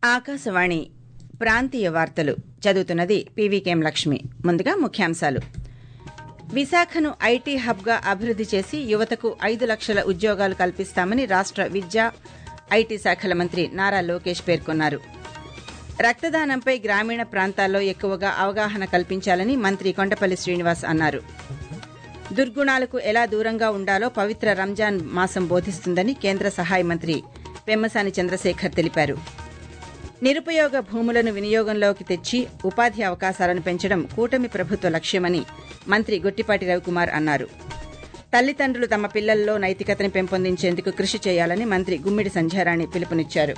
ఆకాశవాణి ప్రాంతీయ వార్తలు చదువుతున్నది పీవీకేం లక్ష్మి ముందుగా ముఖ్యాంశాలు విశాఖను ఐటీ హబ్గా అభివృద్ది చేసి యువతకు ఐదు లక్షల ఉద్యోగాలు కల్పిస్తామని రాష్ట విద్యా ఐటీ శాఖల మంత్రి నారా లోకేష్ పేర్కొన్నారు రక్తదానంపై గ్రామీణ ప్రాంతాల్లో ఎక్కువగా అవగాహన కల్పించాలని మంత్రి కొండపల్లి శ్రీనివాస్ అన్నారు దుర్గుణాలకు ఎలా దూరంగా ఉండాలో పవిత్ర రంజాన్ మాసం బోధిస్తుందని కేంద్ర సహాయ మంత్రి పెమ్మసాని చంద్రశేఖర్ తెలిపారు నిరుపయోగ భూములను వినియోగంలోకి తెచ్చి ఉపాధి అవకాశాలను పెంచడం కూటమి ప్రభుత్వ లక్ష్యమని మంత్రి గొట్టిపాటి రవికుమార్ అన్నారు తల్లిదండ్రులు తమ పిల్లల్లో నైతికతను పెంపొందించేందుకు కృషి చేయాలని మంత్రి గుమ్మిడి సంధ్యారాణి పిలుపునిచ్చారు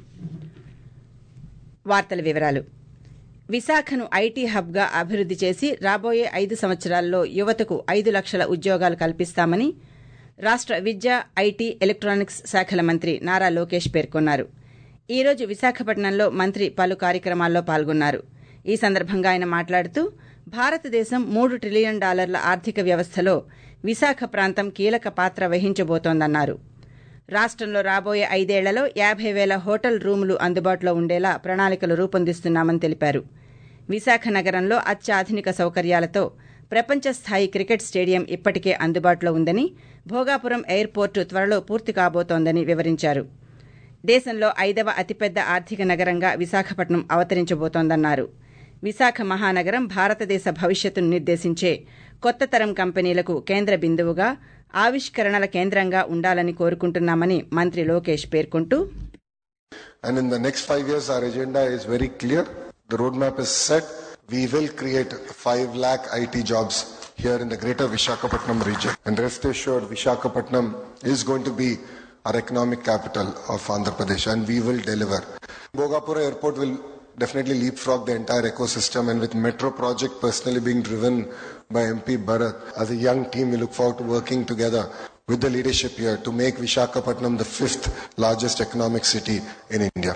వార్తల వివరాలు విశాఖను ఐటీ హబ్గా అభివృద్ది చేసి రాబోయే ఐదు సంవత్సరాల్లో యువతకు ఐదు లక్షల ఉద్యోగాలు కల్పిస్తామని రాష్ట విద్యా ఐటీ ఎలక్ట్రానిక్స్ శాఖల మంత్రి నారా లోకేష్ పేర్కొన్నారు ఈ రోజు విశాఖపట్నంలో మంత్రి పలు కార్యక్రమాల్లో పాల్గొన్నారు ఈ సందర్భంగా ఆయన మాట్లాడుతూ భారతదేశం మూడు ట్రిలియన్ డాలర్ల ఆర్థిక వ్యవస్థలో విశాఖ ప్రాంతం కీలక పాత్ర వహించబోతోందన్నారు రాష్టంలో రాబోయే ఐదేళ్లలో యాబై వేల హోటల్ రూములు అందుబాటులో ఉండేలా ప్రణాళికలు రూపొందిస్తున్నామని తెలిపారు విశాఖ నగరంలో అత్యాధునిక సౌకర్యాలతో ప్రపంచ స్థాయి క్రికెట్ స్టేడియం ఇప్పటికే అందుబాటులో ఉందని భోగాపురం ఎయిర్పోర్టు త్వరలో పూర్తి కాబోతోందని వివరించారు దేశంలో ఐదవ అతిపెద్ద ఆర్థిక నగరంగా విశాఖపట్నం అవతరించబోతోందన్నారు విశాఖ మహానగరం భారతదేశ భవిష్యత్తును నిర్దేశించే కొత్త తరం కంపెనీలకు కేంద్ర బిందువుగా ఆవిష్కరణల కేంద్రంగా ఉండాలని కోరుకుంటున్నామని మంత్రి లోకేష్ పేర్కొంటూ And in the next five years, our agenda is very clear. The roadmap is set. We will create 5 lakh IT jobs here in the greater Vishakhapatnam region. And rest assured, Vishakhapatnam is going to be our economic capital of Andhra Pradesh and we will deliver. Bogapura Airport will definitely leapfrog the entire ecosystem and with metro project personally being driven by MP Bharat, as a young team we look forward to working together with the leadership here to make Vishakhapatnam the fifth largest economic city in India.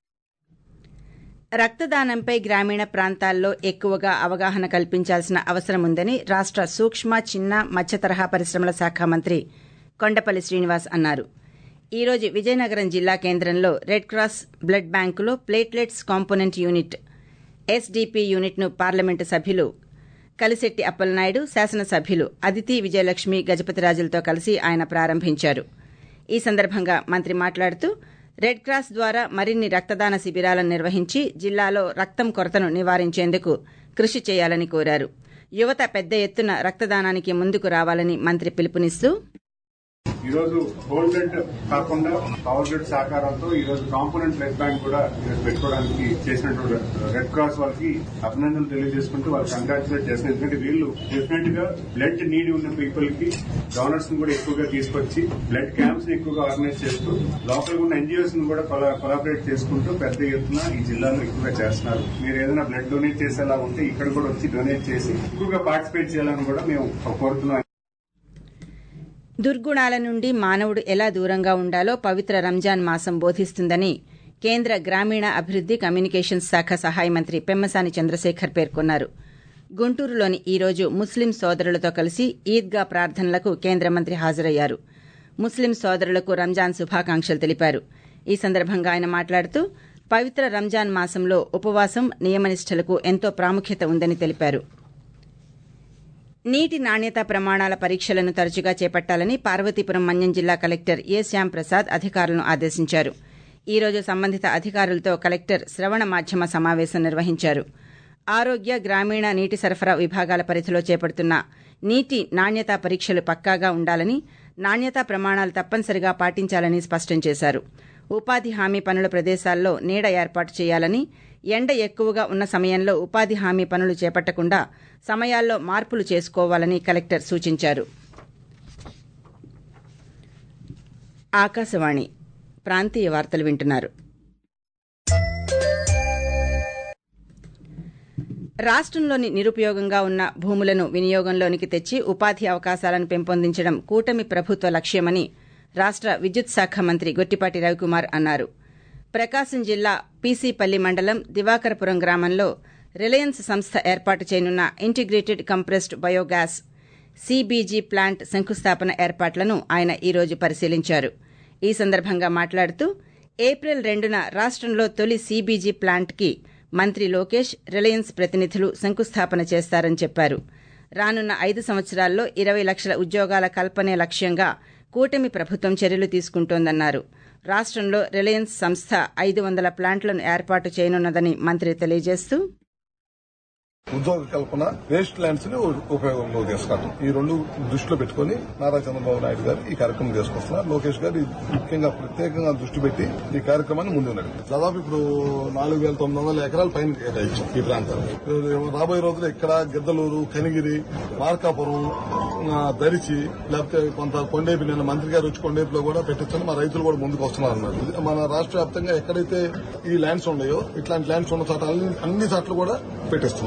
రక్తదానంపై గ్రామీణ ప్రాంతాల్లో ఎక్కువగా అవగాహన కల్పించాల్సిన అవసరం ఉందని రాష్ట సూక్ష్మ చిన్న మధ్య తరహా పరిశ్రమల శాఖ మంత్రి కొండపల్లి శ్రీనివాస్ అన్నారు ఈ రోజు విజయనగరం జిల్లా కేంద్రంలో రెడ్ క్రాస్ బ్లడ్ బ్యాంకులో ప్లేట్లెట్స్ కాంపోనెంట్ యూనిట్ ఎస్డీపీ యూనిట్ను పార్లమెంటు సభ్యులు కలిశెట్టి అప్పలనాయుడు శాసనసభ్యులు అదితి విజయలక్ష్మి గజపతిరాజులతో కలిసి ఆయన ప్రారంభించారు ఈ సందర్భంగా మంత్రి మాట్లాడుతూ రెడ్ క్రాస్ ద్వారా మరిన్ని రక్తదాన శిబిరాలను నిర్వహించి జిల్లాలో రక్తం కొరతను నివారించేందుకు కృషి చేయాలని కోరారు యువత పెద్ద ఎత్తున రక్తదానానికి ముందుకు రావాలని మంత్రి పిలుపునిస్తూ ఈ రోజు హోల్ బ్లడ్ కాకుండా పవర్ బ్లడ్ సహకారంతో ఈ రోజు కాంపోనెంట్ బ్లడ్ బ్యాంక్ కూడా ఈరోజు పెట్టుకోవడానికి చేసినటువంటి రెడ్ క్రాస్ వాళ్ళకి అభినందనలు తెలియజేసుకుంటూ వాళ్ళు కంగ్రాచులేట్ చేస్తున్నారు ఎందుకంటే వీళ్ళు డెఫినెట్ గా బ్లడ్ నీడ్ ఉన్న పీపుల్ కి డోనర్స్ ని కూడా ఎక్కువగా తీసుకొచ్చి బ్లడ్ క్యాంప్స్ ని ఎక్కువగా ఆర్గనైజ్ చేస్తూ లోకల్ ఉన్న ఎన్జిఓస్ ని కూడా కొలాబరేట్ చేసుకుంటూ పెద్ద ఎత్తున ఈ జిల్లాలో ఎక్కువగా చేస్తున్నారు మీరు ఏదైనా బ్లడ్ డొనేట్ చేసేలా ఉంటే ఇక్కడ కూడా వచ్చి డొనేట్ చేసి ఎక్కువగా పార్టిసిపేట్ చేయాలని కూడా మేము కోరుతున్నాం దుర్గుణాల నుండి మానవుడు ఎలా దూరంగా ఉండాలో పవిత్ర రంజాన్ మాసం బోధిస్తుందని కేంద్ర గ్రామీణ అభివృద్ది కమ్యూనికేషన్స్ శాఖ సహాయ మంత్రి పెమ్మసాని చంద్రశేఖర్ పేర్కొన్నారు గుంటూరులోని ఈ రోజు ముస్లిం సోదరులతో కలిసి ఈద్గా ప్రార్థనలకు కేంద్ర మంత్రి హాజరయ్యారు ముస్లిం సోదరులకు రంజాన్ శుభాకాంక్షలు తెలిపారు ఈ సందర్భంగా ఆయన మాట్లాడుతూ పవిత్ర రంజాన్ మాసంలో ఉపవాసం నియమనిష్టలకు ఎంతో ప్రాముఖ్యత ఉందని తెలిపారు నీటి నాణ్యత ప్రమాణాల పరీక్షలను తరచుగా చేపట్టాలని పార్వతీపురం మన్యం జిల్లా కలెక్టర్ ఏ శ్యాంప్రసాద్ అధికారులను ఆదేశించారు ఈ రోజు సంబంధిత అధికారులతో కలెక్టర్ శ్రవణ మాధ్యమ సమావేశం నిర్వహించారు ఆరోగ్య గ్రామీణ నీటి సరఫరా విభాగాల పరిధిలో చేపడుతున్న నీటి నాణ్యతా పరీక్షలు పక్కాగా ఉండాలని నాణ్యతా ప్రమాణాలు తప్పనిసరిగా పాటించాలని స్పష్టం చేశారు ఉపాధి హామీ పనుల ప్రదేశాల్లో నీడ ఏర్పాటు చేయాలని ఎండ ఎక్కువగా ఉన్న సమయంలో ఉపాధి హామీ పనులు చేపట్టకుండా సమయాల్లో మార్పులు చేసుకోవాలని కలెక్టర్ సూచించారు ఆకాశవాణి ప్రాంతీయ వార్తలు వింటున్నారు రాష్టంలోని నిరుపయోగంగా ఉన్న భూములను వినియోగంలోనికి తెచ్చి ఉపాధి అవకాశాలను పెంపొందించడం కూటమి ప్రభుత్వ లక్ష్యమని రాష్ట విద్యుత్ శాఖ మంత్రి గొట్టిపాటి రవికుమార్ అన్నారు ప్రకాశం జిల్లా పీసీపల్లి మండలం దివాకరపురం గ్రామంలో రిలయన్స్ సంస్థ ఏర్పాటు చేయనున్న integrated compressed biogas CBG plant శంకుస్థాపన ఏర్పాట్లను ఆయన ఈ రోజు పరిశీలించారు ఈ సందర్భంగా మాట్లాడుతూ ఏప్రిల్ రెండున రాష్టంలో తొలి సీబీజీ ప్లాంట్కి మంత్రి లోకేష్ రిలయన్స్ ప్రతినిధులు శంకుస్థాపన చేస్తారని చెప్పారు రానున్న ఐదు సంవత్సరాల్లో ఇరవై లక్షల ఉద్యోగాల కల్పనే లక్ష్యంగా కూటమి ప్రభుత్వం చర్యలు తీసుకుంటోందన్నారు రాష్టంలో రిలయన్స్ సంస్థ ఐదు వందల ప్లాంట్లను ఏర్పాటు చేయనున్నదని మంత్రి తెలియజేస్తూ ఉద్యోగ కల్పన వేస్ట్ ల్యాండ్స్ ని ఉపయోగంలో తీసుకురావడం ఈ రెండు దృష్టిలో పెట్టుకుని నారా చంద్రబాబు నాయుడు గారు ఈ కార్యక్రమం తీసుకొస్తున్నారు లోకేష్ గారు ముఖ్యంగా ప్రత్యేకంగా దృష్టి పెట్టి ఈ కార్యక్రమాన్ని ముందు నడిపారు దాదాపు ఇప్పుడు నాలుగు వేల తొమ్మిది వందల ఎకరాల పైన కేటాయించాం ఈ ప్రాంతానికి రాబోయే రోజుల్లో ఇక్కడ గిద్దలూరు కనిగిరి మార్కాపురం దరిచి లేకపోతే కొంత కొండేపి నిన్న మంత్రి గారు వచ్చి కొండేపిలో కూడా పెట్టించని మా రైతులు కూడా ముందుకు వస్తున్నారు అన్నారు మన రాష్ట్ర వ్యాప్తంగా ఎక్కడైతే ఈ ల్యాండ్స్ ఉన్నాయో ఇట్లాంటి ల్యాండ్స్ ఉన్న చోట అన్ని చోట్ల కూడా పెట్టిస్తున్నాం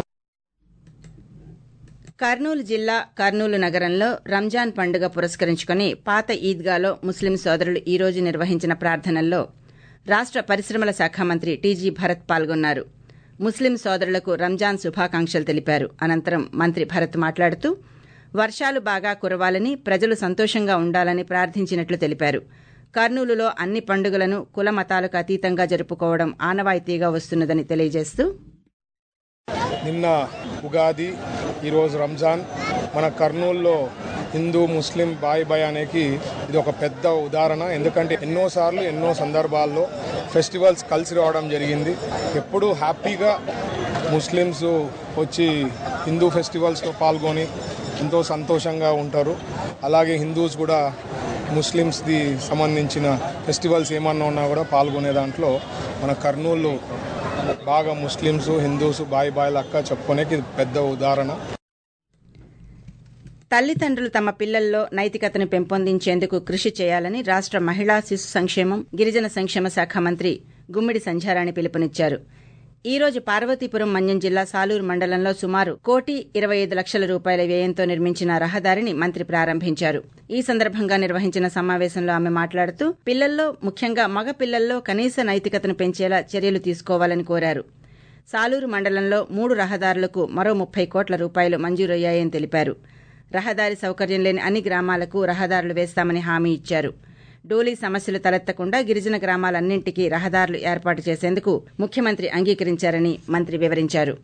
కర్నూలు జిల్లా కర్నూలు నగరంలో రంజాన్ పండుగ పురస్కరించుకుని పాత ఈద్గాలో ముస్లిం సోదరులు ఈ రోజు నిర్వహించిన ప్రార్థనల్లో రాష్ట పరిశ్రమల శాఖ మంత్రి టీజీ భరత్ పాల్గొన్నారు ముస్లిం సోదరులకు రంజాన్ శుభాకాంక్షలు తెలిపారు అనంతరం మంత్రి భరత్ మాట్లాడుతూ వర్షాలు బాగా కురవాలని ప్రజలు సంతోషంగా ఉండాలని ప్రార్థించినట్లు తెలిపారు కర్నూలులో అన్ని పండుగలను కుల మతాలకు అతీతంగా జరుపుకోవడం ఆనవాయితీగా వస్తున్నదని తెలియజేస్తూ నిన్న ఉగాది ఈరోజు రంజాన్ మన కర్నూలులో హిందూ ముస్లిం బాయ్ బాయ్ అనేది ఇది ఒక పెద్ద ఉదాహరణ ఎందుకంటే ఎన్నోసార్లు ఎన్నో సందర్భాల్లో ఫెస్టివల్స్ కలిసి రావడం జరిగింది ఎప్పుడూ హ్యాపీగా ముస్లిమ్స్ వచ్చి హిందూ ఫెస్టివల్స్లో పాల్గొని ఎంతో సంతోషంగా ఉంటారు అలాగే హిందూస్ కూడా ముస్లిమ్స్ది సంబంధించిన ఫెస్టివల్స్ ఏమన్నా ఉన్నా కూడా పాల్గొనే దాంట్లో మన కర్నూలు బాగా ముస్లిమ్స్ హిందూస్ బాయ్ బాయ్ లక్క చెప్పుకోనేకి ఇది పెద్ద ఉదాహరణ తల్లిదండ్రులు తమ పిల్లల్లో నైతికతను పెంపొందించేందుకు కృషి చేయాలని రాష్ట మహిళా శిశు సంక్షేమం గిరిజన సంక్షేమ శాఖ మంత్రి గుమ్మిడి సంధ్యారాణి పిలుపునిచ్చారు ఈ రోజు పార్వతీపురం మన్యం జిల్లా సాలూరు మండలంలో సుమారు కోటి ఇరవై ఐదు లక్షల రూపాయల వ్యయంతో నిర్మించిన రహదారిని మంత్రి ప్రారంభించారు ఈ సందర్భంగా నిర్వహించిన సమావేశంలో ఆమె మాట్లాడుతూ పిల్లల్లో ముఖ్యంగా మగ పిల్లల్లో కనీస నైతికతను పెంచేలా చర్యలు తీసుకోవాలని కోరారు సాలూరు మండలంలో మూడు రహదారులకు మరో ముప్పై కోట్ల రూపాయలు మంజూరయ్యాయని తెలిపారు రహదారి సౌకర్యం లేని అన్ని గ్రామాలకు రహదారులు వేస్తామని హామీ ఇచ్చారు డోలీ సమస్యలు తలెత్తకుండా గిరిజన గ్రామాలన్నింటికీ రహదారులు ఏర్పాటు చేసేందుకు ముఖ్యమంత్రి అంగీకరించారని మంత్రి వివరించారు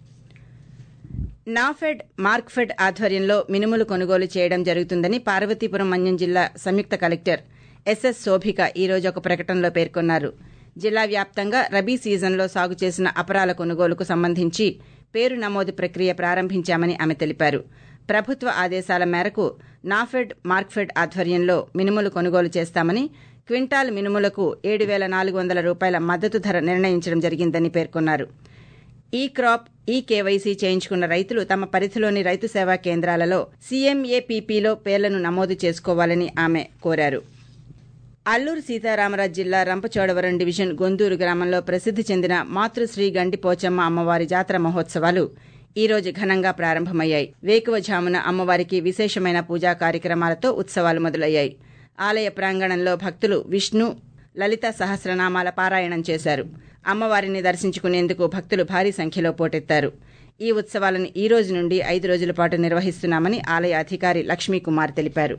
నాఫెడ్ మార్క్ఫెడ్ ఆధ్వర్యంలో మినుములు కొనుగోలు చేయడం జరుగుతుందని పార్వతీపురం మన్యం జిల్లా సంయుక్త కలెక్టర్ ఎస్ఎస్ శోభిక ఈ రోజు ఒక ప్రకటనలో పేర్కొన్నారు జిల్లా వ్యాప్తంగా రబీ సీజన్లో సాగు చేసిన అపరాల కొనుగోలుకు సంబంధించి పేరు నమోదు ప్రక్రియ ప్రారంభించామని ఆమె తెలిపారు ప్రభుత్వ ఆదేశాల మేరకు నాఫెడ్ మార్క్ఫెడ్ ఆధ్వర్యంలో మినుములు కొనుగోలు చేస్తామని క్వింటాల్ మినుములకు ఏడు వేల నాలుగు వందల రూపాయల మద్దతు ధర నిర్ణయించడం జరిగిందని పేర్కొన్నారు ఈ క్రాప్ ఈ కేవైసీ చేయించుకున్న రైతులు తమ పరిధిలోని రైతు సేవా కేంద్రాలలో సీఎంఏపీపీలో పేర్లను నమోదు చేసుకోవాలని ఆమె కోరారు అల్లూరు సీతారామరాజు జిల్లా రంపచోడవరం డివిజన్ గొందూరు గ్రామంలో ప్రసిద్ది చెందిన మాతృశ్రీ గండి పోచమ్మ అమ్మవారి జాతర మహోత్సవాలు ఈ రోజు ఘనంగా ప్రారంభమయ్యాయి వేకువజామున అమ్మవారికి విశేషమైన పూజా కార్యక్రమాలతో ఉత్సవాలు మొదలయ్యాయి ఆలయ ప్రాంగణంలో భక్తులు విష్ణు లలిత సహస్రనామాల పారాయణం చేశారు అమ్మవారిని దర్శించుకునేందుకు భక్తులు భారీ సంఖ్యలో పోటెత్తారు ఈ ఉత్సవాలను ఈ రోజు నుండి ఐదు రోజుల పాటు నిర్వహిస్తున్నామని ఆలయ అధికారి లక్ష్మీకుమార్ తెలిపారు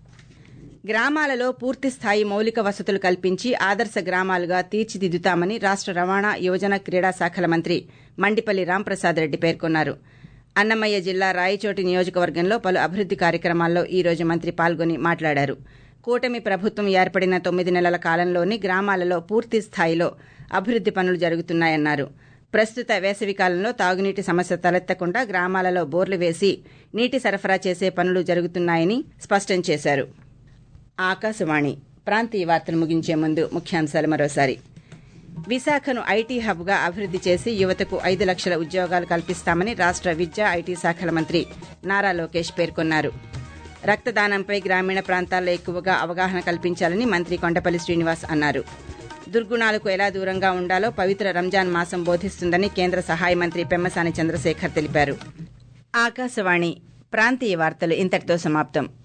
గ్రామాలలో పూర్తిస్థాయి మౌలిక వసతులు కల్పించి ఆదర్శ గ్రామాలుగా తీర్చిదిద్దుతామని రాష్ట రవాణా యువజన క్రీడా శాఖల మంత్రి మండిపల్లి రాంప్రసాద్ రెడ్డి పేర్కొన్నారు అన్నమయ్య జిల్లా రాయచోటి నియోజకవర్గంలో పలు అభివృద్ది కార్యక్రమాల్లో ఈ రోజు మంత్రి పాల్గొని మాట్లాడారు కూటమి ప్రభుత్వం ఏర్పడిన తొమ్మిది నెలల కాలంలోని గ్రామాలలో పూర్తి స్థాయిలో అభివృద్ది పనులు జరుగుతున్నాయన్నారు ప్రస్తుత వేసవికాలంలో తాగునీటి సమస్య తలెత్తకుండా గ్రామాలలో బోర్లు వేసి నీటి సరఫరా చేసే పనులు జరుగుతున్నాయని స్పష్టం చేశారు ఆకాశవాణి ప్రాంతీయ వార్తలు ముగించే ముందు ముఖ్యాంశాలు మరోసారి విశాఖను ఐటీ హబ్గా అభివృద్ది చేసి యువతకు ఐదు లక్షల ఉద్యోగాలు కల్పిస్తామని రాష్ట విద్యా ఐటీ శాఖల మంత్రి నారా లోకేష్ పేర్కొన్నారు రక్తదానంపై గ్రామీణ ప్రాంతాల్లో ఎక్కువగా అవగాహన కల్పించాలని మంత్రి కొండపల్లి శ్రీనివాస్ అన్నారు దుర్గుణాలకు ఎలా దూరంగా ఉండాలో పవిత్ర రంజాన్ మాసం బోధిస్తుందని కేంద్ర సహాయ మంత్రి పెమ్మసాని చంద్రశేఖర్ తెలిపారు ఆకాశవాణి ప్రాంతీయ వార్తలు ఇంతటితో సమాప్తం